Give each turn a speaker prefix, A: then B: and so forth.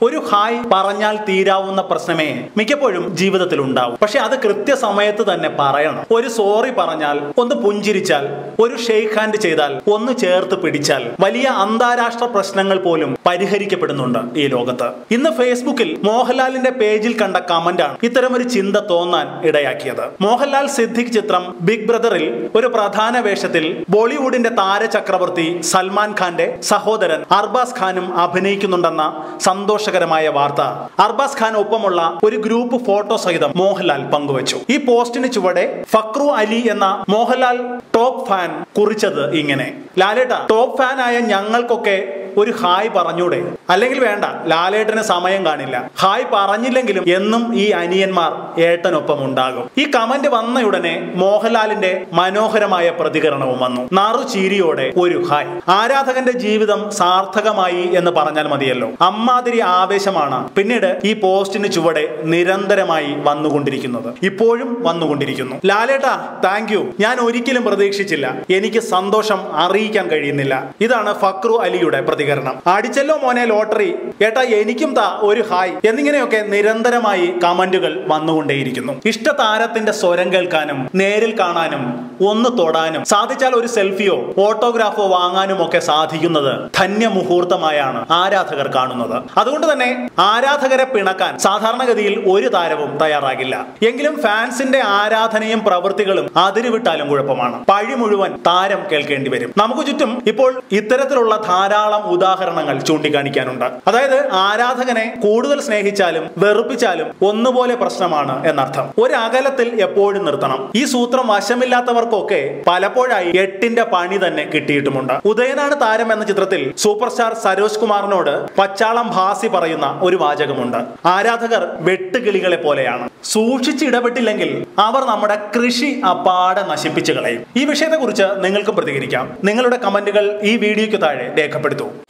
A: ഒരു ഹായ് പറഞ്ഞാൽ തീരാവുന്ന പ്രശ്നമേ മിക്കപ്പോഴും ജീവിതത്തിൽ ഉണ്ടാവും പക്ഷെ അത് കൃത്യസമയത്ത് തന്നെ പറയണം ഒരു സോറി പറഞ്ഞാൽ ഒന്ന് പുഞ്ചിരിച്ചാൽ ഒരു ഷെയ്ക്ക് ഹാൻഡ് ചെയ്താൽ ഒന്ന് ചേർത്ത് പിടിച്ചാൽ വലിയ അന്താരാഷ്ട്ര പ്രശ്നങ്ങൾ പോലും പരിഹരിക്കപ്പെടുന്നുണ്ട് ഈ ലോകത്ത് ഇന്ന് ഫേസ്ബുക്കിൽ മോഹൻലാലിന്റെ പേജിൽ കണ്ട കമന്റാണ് ഇത്തരമൊരു ചിന്ത തോന്നാൻ ഇടയാക്കിയത് മോഹൻലാൽ സിദ്ദിഖ് ചിത്രം ബിഗ് ബ്രദറിൽ ഒരു പ്രധാന വേഷത്തിൽ ബോളിവുഡിന്റെ താരചക്രവർത്തി സൽമാൻ ഖാന്റെ സഹോദരൻ അർബാസ് ഖാനും അഭിനയിക്കുന്നുണ്ടെന്ന സന്തോഷകരമായ വാർത്ത അർബാസ് ഖാൻ ഒപ്പമുള്ള ഒരു ഗ്രൂപ്പ് ഫോട്ടോ സഹിതം മോഹൻലാൽ പങ്കുവച്ചു ഈ പോസ്റ്റിന് ചുവടെ ഫക്രു അലി എന്ന മോഹൻലാൽ ടോപ്പ് ഫാൻ കുറിച്ചത് ഇങ്ങനെ ലാലേട്ട ടോപ്പ് ഫാൻ ആയ ഞങ്ങൾക്കൊക്കെ ഒരു ഹായ് പറഞ്ഞൂടെ അല്ലെങ്കിൽ വേണ്ട ലാലേട്ടന് സമയം കാണില്ല ഹായ് പറഞ്ഞില്ലെങ്കിലും എന്നും ഈ അനിയന്മാർ ഏട്ടനൊപ്പം ഉണ്ടാകും ഈ കമന്റ് വന്നയുടനെ മോഹൻലാലിന്റെ മനോഹരമായ പ്രതികരണവും വന്നു നാറു ചീരിയോടെ ഒരു ഹായ് ആരാധകന്റെ ജീവിതം സാർത്ഥകമായി എന്ന് പറഞ്ഞാൽ മതിയല്ലോ അമ്മാതിരി ആവേശമാണ് പിന്നീട് ഈ പോസ്റ്റിന് ചുവടെ നിരന്തരമായി വന്നുകൊണ്ടിരിക്കുന്നത് ഇപ്പോഴും വന്നുകൊണ്ടിരിക്കുന്നു ലാലേട്ടാ താങ്ക് യു ഞാൻ ഒരിക്കലും പ്രതീക്ഷിച്ചില്ല എനിക്ക് സന്തോഷം അറിയിക്കാൻ കഴിയുന്നില്ല ഇതാണ് ഫക്രു അലിയുടെ പ്രതികരണം അടിച്ചല്ലോ മോനെ ലോട്ടറി ഏട്ടാ എനിക്കും താ ഒരു ഹായ് എന്നിങ്ങനെയൊക്കെ നിരന്തരമായി കമന്റുകൾ വന്നുകൊണ്ടേയിരിക്കുന്നു ഇഷ്ട താരത്തിന്റെ സ്വരം കേൾക്കാനും നേരിൽ കാണാനും ഒന്ന് തൊടാനും സാധിച്ചാൽ ഒരു സെൽഫിയോ ഓട്ടോഗ്രാഫോ വാങ്ങാനും ഒക്കെ സാധിക്കുന്നത് ധന്യ മുഹൂർത്തമായാണ് ആരാധകർ കാണുന്നത് അതുകൊണ്ട് തന്നെ ആരാധകരെ പിണക്കാൻ സാധാരണഗതിയിൽ ഒരു താരവും തയ്യാറാകില്ല എങ്കിലും ഫാൻസിന്റെ ആരാധനയും പ്രവൃത്തികളും അതിരുവിട്ടാലും കുഴപ്പമാണ് പഴി മുഴുവൻ താരം കേൾക്കേണ്ടി വരും നമുക്ക് ചുറ്റും ഇപ്പോൾ ഇത്തരത്തിലുള്ള ധാരാളം ഉദാഹരണങ്ങൾ ചൂണ്ടിക്കാണിക്കാനുണ്ട് അതായത് ആരാധകനെ കൂടുതൽ സ്നേഹിച്ചാലും വെറുപ്പിച്ചാലും ഒന്നുപോലെ പ്രശ്നമാണ് എന്നർത്ഥം ഒരു അകലത്തിൽ എപ്പോഴും നിർത്തണം ഈ സൂത്രം വശമില്ലാത്തവർക്കൊക്കെ പലപ്പോഴായി എട്ടിന്റെ പണി തന്നെ കിട്ടിയിട്ടുമുണ്ട് ഉദയനാണ് താരം എന്ന ചിത്രത്തിൽ സൂപ്പർ സ്റ്റാർ സരോജ് കുമാറിനോട് പച്ചാളം ഭാസി പറയുന്ന ഒരു വാചകമുണ്ട് ആരാധകർ വെട്ടുകിളികളെ പോലെയാണ് സൂക്ഷിച്ച് ഇടപെട്ടില്ലെങ്കിൽ അവർ നമ്മുടെ കൃഷി അപ്പാടെ നശിപ്പിച്ചു കളയും ഈ വിഷയത്തെക്കുറിച്ച് നിങ്ങൾക്കും പ്രതികരിക്കാം നിങ്ങളുടെ കമന്റുകൾ ഈ വീഡിയോയ്ക്ക് താഴെ രേഖപ്പെടുത്തൂ